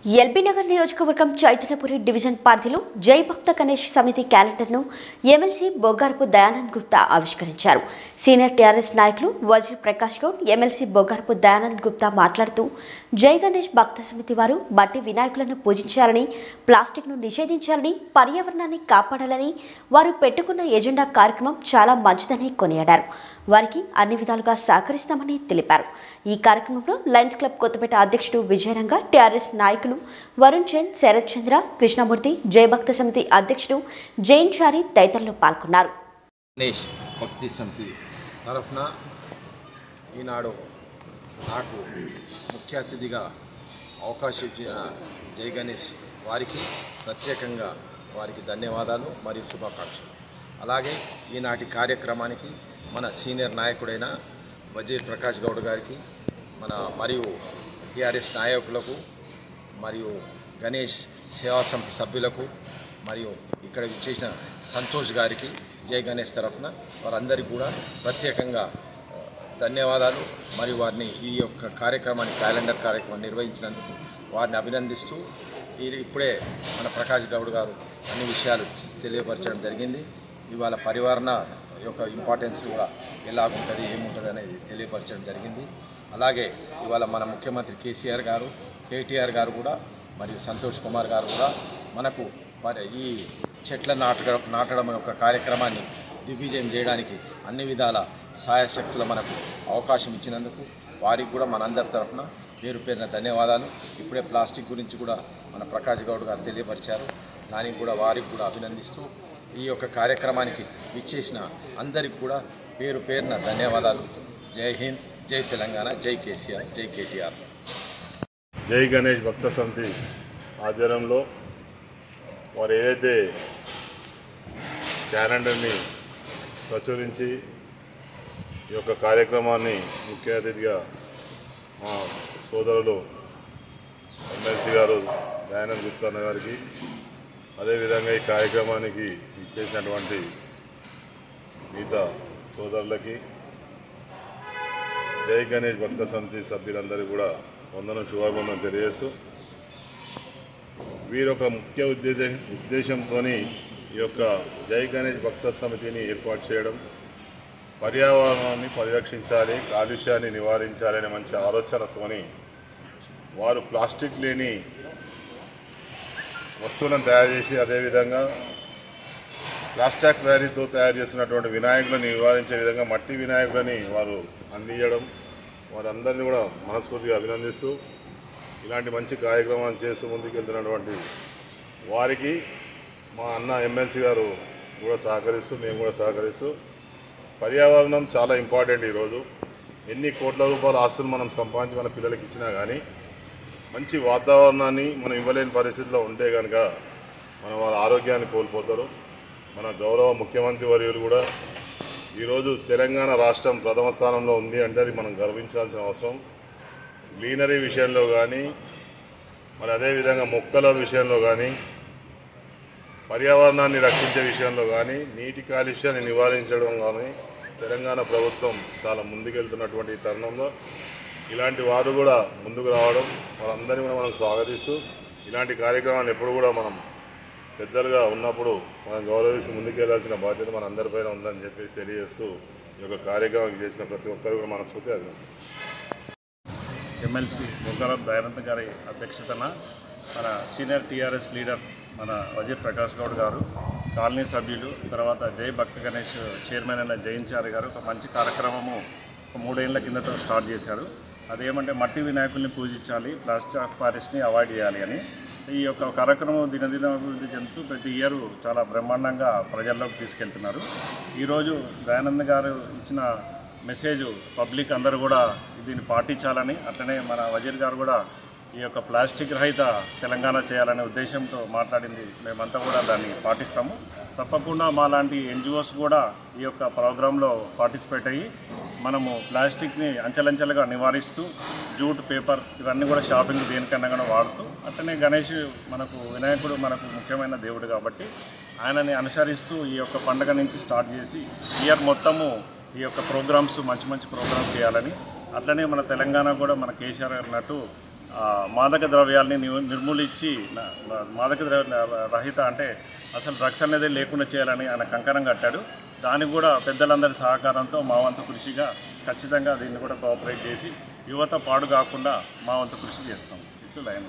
ఎల్బీనగర్ నియోజకవర్గం చైతన్యపురి డివిజన్ పరిధిలో జై భక్త గణేష్ సమితి క్యాలెండర్ను ఎమ్మెల్సీ బొగ్గారపు దయానంద్ గుప్తా ఆవిష్కరించారు సీనియర్ టీఆర్ఎస్ నాయకులు వజీర్ ప్రకాష్ గౌడ్ ఎమ్మెల్సీ బొగ్గారపు దయానంద్ గుప్తా మాట్లాడుతూ జై గణేష్ భక్త సమితి వారు మట్టి వినాయకులను పూజించాలని ప్లాస్టిక్ను నిషేధించాలని పర్యావరణాన్ని కాపాడాలని వారు పెట్టుకున్న ఎజెండా కార్యక్రమం చాలా మంచిదని కొనియాడారు వారికి అన్ని విధాలుగా సహకరిస్తామని తెలిపారు ఈ కార్యక్రమంలో లయన్స్ క్లబ్ కొత్తపేట అధ్యక్షుడు విజయరంగ టీఆర్ఎస్ నాయకులు వరుణ్ చంద్ శరత్ చంద్ర కృష్ణమూర్తి జయభక్త సమితి అధ్యక్షుడు జైన్ చారి తదితరులు పాల్గొన్నారు గణేష్ భక్తి సమితి తరఫున ఈనాడు నాకు ముఖ్య అతిథిగా అవకాశం ఇచ్చిన జై గణేష్ వారికి ప్రత్యేకంగా వారికి ధన్యవాదాలు మరియు శుభాకాంక్షలు అలాగే ఈనాటి కార్యక్రమానికి మన సీనియర్ నాయకుడైన వజీర్ ప్రకాష్ గౌడ్ గారికి మన మరియు టీఆర్ఎస్ నాయకులకు మరియు గణేష్ సేవా సమితి సభ్యులకు మరియు ఇక్కడ ఇచ్చేసిన సంతోష్ గారికి జై గణేష్ తరఫున వారందరికీ కూడా ప్రత్యేకంగా ఆ, ధన్యవాదాలు మరియు వారిని ఈ యొక్క కార్యక్రమాన్ని క్యాలెండర్ కార్యక్రమం నిర్వహించినందుకు వారిని అభినందిస్తూ ఇది ఇప్పుడే మన ప్రకాష్ గౌడ్ గారు అన్ని విషయాలు తెలియపరచడం జరిగింది ఇవాళ పరివారణ యొక్క ఇంపార్టెన్స్ కూడా ఎలా ఉంటుంది ఏముంటుంది అనేది తెలియపరచడం జరిగింది అలాగే ఇవాళ మన ముఖ్యమంత్రి కేసీఆర్ గారు కేటీఆర్ గారు కూడా మరియు సంతోష్ కుమార్ గారు కూడా మనకు మరి ఈ చెట్ల నాటక నాటడం యొక్క కార్యక్రమాన్ని దిగ్విజయం చేయడానికి అన్ని విధాల సాయశక్తుల మనకు అవకాశం ఇచ్చినందుకు వారికి కూడా మనందరి తరఫున పేరు పేరున ధన్యవాదాలు ఇప్పుడే ప్లాస్టిక్ గురించి కూడా మన ప్రకాష్ గౌడ్ గారు తెలియపరిచారు దానికి కూడా వారికి కూడా అభినందిస్తూ ఈ యొక్క కార్యక్రమానికి ఇచ్చేసిన అందరికి కూడా పేరు పేరున ధన్యవాదాలు జై హింద్ జై తెలంగాణ జై కేసీఆర్ జై కేటీఆర్ జై గణేష్ భక్త సమితి ఆధ్వర్యంలో వారు ఏదైతే క్యాలెండర్ని ప్రచురించి ఈ యొక్క కార్యక్రమాన్ని ముఖ్య అతిథిగా మా సోదరులు ఎమ్మెల్సీ గారు దయానంద్ గుప్తా అన్న గారికి అదేవిధంగా ఈ కార్యక్రమానికి ఇచ్చేసినటువంటి మిగతా సోదరులకి జై గణేష్ భక్త సమితి సభ్యులందరూ కూడా వందనం శుభాభివందనం తెలియజేస్తూ వీరొక ముఖ్య ఉద్దేశం ఉద్దేశంతో ఈ యొక్క జై గణేష్ భక్త సమితిని ఏర్పాటు చేయడం పర్యావరణాన్ని పరిరక్షించాలి కాలుష్యాన్ని నివారించాలి అనే మంచి ఆలోచనతోని వారు ప్లాస్టిక్ లేని వస్తువులను తయారు చేసి అదేవిధంగా ప్లాస్టిక్ వ్యాలీతో తయారు చేసినటువంటి వినాయకులను నివారించే విధంగా మట్టి వినాయకులని వారు అందించడం వారందరినీ కూడా మనస్ఫూర్తిగా అభినందిస్తూ ఇలాంటి మంచి కార్యక్రమాలు చేస్తూ ముందుకెళ్తున్నటువంటి వారికి మా అన్న ఎమ్మెల్సీ గారు కూడా సహకరిస్తూ మేము కూడా సహకరిస్తూ పర్యావరణం చాలా ఇంపార్టెంట్ ఈరోజు ఎన్ని కోట్ల రూపాయల ఆస్తులు మనం సంపాదించి మన పిల్లలకి ఇచ్చినా కానీ మంచి వాతావరణాన్ని మనం ఇవ్వలేని పరిస్థితిలో ఉంటే కనుక మన వాళ్ళ ఆరోగ్యాన్ని కోల్పోతారు మన గౌరవ ముఖ్యమంత్రి వర్యులు కూడా ఈరోజు తెలంగాణ రాష్ట్రం ప్రథమ స్థానంలో ఉంది అంటే అది మనం గర్వించాల్సిన అవసరం గ్లీనరీ విషయంలో కానీ మరి అదేవిధంగా మొక్కల విషయంలో కానీ పర్యావరణాన్ని రక్షించే విషయంలో కానీ నీటి కాలుష్యాన్ని నివారించడం కానీ తెలంగాణ ప్రభుత్వం చాలా ముందుకెళ్తున్నటువంటి ఈ తరుణంలో ఇలాంటి వారు కూడా ముందుకు రావడం వారందరినీ కూడా మనం స్వాగతిస్తూ ఇలాంటి కార్యక్రమాలు ఎప్పుడు కూడా మనం పెద్దలుగా ఉన్నప్పుడు మనం గౌరవిస్తూ ముందుకెళ్లాల్సిన బాధ్యత మన అందరిపైన ఉందని చెప్పేసి తెలియజేస్తూ ఈ యొక్క కార్యక్రమం చేసిన ప్రతి ఒక్కరు కూడా మనస్ఫూర్తి అభినందన ఎమ్మెల్సీ బొగ్గారం దయానంద్ గారి అధ్యక్షతన మన సీనియర్ టీఆర్ఎస్ లీడర్ మన వజీర్ ప్రకాష్ గౌడ్ గారు కాలనీ సభ్యులు తర్వాత జై భక్త గణేష్ చైర్మన్ అయిన జయించారి గారు ఒక మంచి కార్యక్రమము ఒక మూడేళ్ల కిందట స్టార్ట్ చేశారు అదేమంటే మట్టి వినాయకుల్ని పూజించాలి ప్లాస్టిక్ ఫారెస్ట్ని అవాయిడ్ చేయాలి అని ఈ యొక్క కార్యక్రమం దినదిన అభివృద్ధి చెందుతూ ప్రతి ఇయర్ చాలా బ్రహ్మాండంగా ప్రజల్లోకి తీసుకెళ్తున్నారు ఈరోజు దయానంద్ గారు ఇచ్చిన మెసేజ్ పబ్లిక్ అందరూ కూడా దీన్ని పాటించాలని అట్లనే మన వజీర్ గారు కూడా ఈ యొక్క ప్లాస్టిక్ రహిత తెలంగాణ చేయాలనే ఉద్దేశంతో మాట్లాడింది మేమంతా కూడా దాన్ని పాటిస్తాము తప్పకుండా మా లాంటి ఎన్జిఓస్ కూడా ఈ యొక్క ప్రోగ్రాంలో పార్టిసిపేట్ అయ్యి మనము ప్లాస్టిక్ని అంచెలంచెలుగా నివారిస్తూ జూట్ పేపర్ ఇవన్నీ కూడా షాపింగ్ దేనికన్నా కూడా వాడుతూ అట్లనే గణేష్ మనకు వినాయకుడు మనకు ముఖ్యమైన దేవుడు కాబట్టి ఆయనని అనుసరిస్తూ ఈ యొక్క పండుగ నుంచి స్టార్ట్ చేసి ఇయర్ మొత్తము ఈ యొక్క ప్రోగ్రామ్స్ మంచి మంచి ప్రోగ్రామ్స్ చేయాలని అట్లనే మన తెలంగాణ కూడా మన కేసీఆర్ గారు అన్నట్టు ఆ, మాదక ద్రవ్యాల్ని నిర్- నిర్మూలించి నా- నా- మాదక ద్రవ్య రహిత అంటే అసలు డ్రగ్స్ అనేది లేకుండా చేయాలని ఆయన కంకణం కట్టాడు దానికి కూడా పెద్దలందరి సహకారంతో మా వంతు కృషిగా ఖచ్చితంగా దీన్ని కూడా కోఆపరేట్ చేసి యువత పాడు కాకుండా మా వంతు కృషి చేస్తాం ఇట్లు లైన్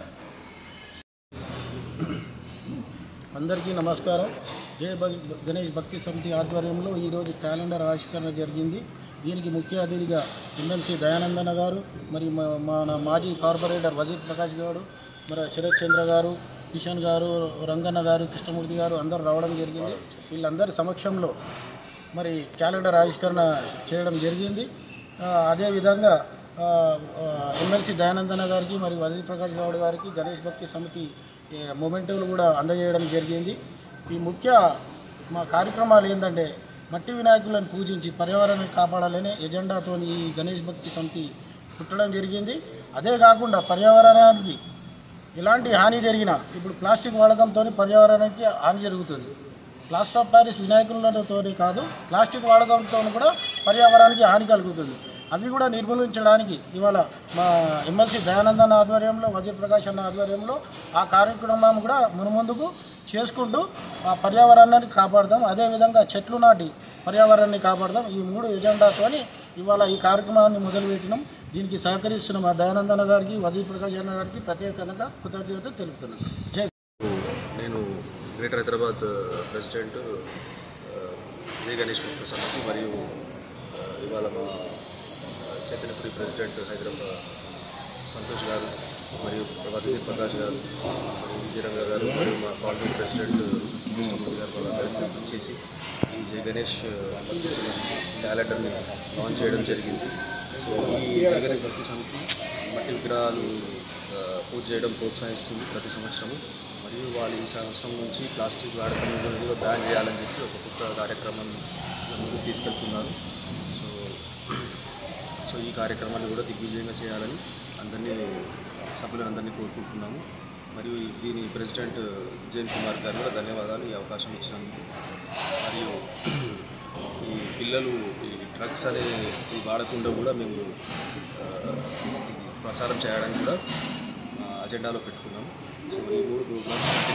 అందరికీ నమస్కారం జయ భగ్- గణేష్ భక్తి సమితి ఆధ్వర్యంలో ఈరోజు క్యాలెండర్ ఆవిష్కరణ జరిగింది దీనికి ముఖ్య అతిథిగా ఎమ్మెల్సీ దయానందన గారు మరి మా- మన మాజీ కార్పొరేటర్ వజీర్ ప్రకాష్ గారు మరి శరత్ చంద్ర గారు కిషన్ గారు రంగన్న గారు కృష్ణమూర్తి గారు అందరూ రావడం జరిగింది వీళ్ళందరి సమక్షంలో మరి క్యాలెండర్ ఆవిష్కరణ చేయడం జరిగింది ఆ, అదేవిధంగా ఆ, ఆ, ఎమ్మెల్సీ దయానందన గారికి మరి వజీర్ ప్రకాష్ గౌడ్ గారికి గణేష్ భక్తి సమితి ఏ, మొమెంటోలు కూడా అందజేయడం జరిగింది ఈ ముఖ్య మా కార్యక్రమాలు ఏంటంటే మట్టి వినాయకులను పూజించి పర్యావరణాన్ని కాపాడాలనే ఎజెండాతో ఈ గణేష్ భక్తి సమితి పుట్టడం జరిగింది అదే కాకుండా పర్యావరణానికి ఎలాంటి హాని జరిగినా ఇప్పుడు ప్లాస్టిక్ వాడకంతో పర్యావరణానికి హాని జరుగుతుంది ప్లాస్టర్ ఆఫ్ ప్యారిస్ వినాయకులతో కాదు ప్లాస్టిక్ వాడకంతో కూడా పర్యావరణానికి హాని కలుగుతుంది అవి కూడా నిర్మూలించడానికి ఇవాళ మా ఎమ్మెల్సీ దయానందన్ ఆధ్వర్యంలో వజీర్ ప్రకాష్ అన్న ఆధ్వర్యంలో ఆ కార్యక్రమం కూడా మునుముందుకు చేసుకుంటూ ఆ పర్యావరణాన్ని కాపాడదాం అదేవిధంగా చెట్లు నాటి పర్యావరణాన్ని కాపాడదాం ఈ మూడు ఎజెండాతోని ఇవాళ ఈ కార్యక్రమాన్ని మొదలుపెట్టినాం దీనికి సహకరిస్తున్న మా దయానందన గారికి వజీర్ ప్రకాష్ అన్న గారికి ప్రత్యేకంగా కృతజ్ఞత తెలుపుతున్నాను జై నేను గ్రేటర్ హైదరాబాద్ ప్రెసిడెంట్ ఆ, విజయ్ గణేష్ ముక్త సమితి మరియు ఆ, ఇవాళ మా చైతన్యపురి ప్రెసిడెంట్ హైదరాబాద్ సంతోష్ గారు మరియు ప్రభాత్ విజయ్ ప్రకాష్ గారు మరియు విజయరంగ గారు మరియు మా కాలనీ ప్రెసిడెంట్ కృష్ణమూర్తి గారు వాళ్ళందరూ చేసి ఈ జయ గణేష్ భక్తి సమితి క్యాలెండర్ని లాంచ్ చేయడం జరిగింది సో ఈ జయ గణేష్ భక్తి సమితి మట్టి విగ్రహాలు ఆ, పూజ చేయడం ప్రోత్సహిస్తుంది ప్రతి సంవత్సరము మరియు వాళ్ళు ఈ సంవత్సరం నుంచి ప్లాస్టిక్ వాడకం కూడా బ్యాన్ చేయాలని చెప్పి ఒక కొత్త కార్యక్రమం ముందుకు తీసుకెళ్తున్నారు సో సో ఈ కార్యక్రమాన్ని కూడా దిగ్విజయంగా చేయాలని అందరినీ సభ్యులందరినీ కోరుకుంటున్నాము మరియు దీని ప్రెసిడెంట్ జైన్ కుమార్ గారు కూడా ధన్యవాదాలు ఈ అవకాశం ఇచ్చినందుకు మరియు ఈ పిల్లలు ఈ డ్రగ్స్ అనే ఈ వాడకుండా కూడా మేము ఆ, ఇది ప్రచారం చేయడానికి కూడా ఆ, అజెండాలో పెట్టుకున్నాము సో ఈ మూడు ప్రోగ్రామ్స్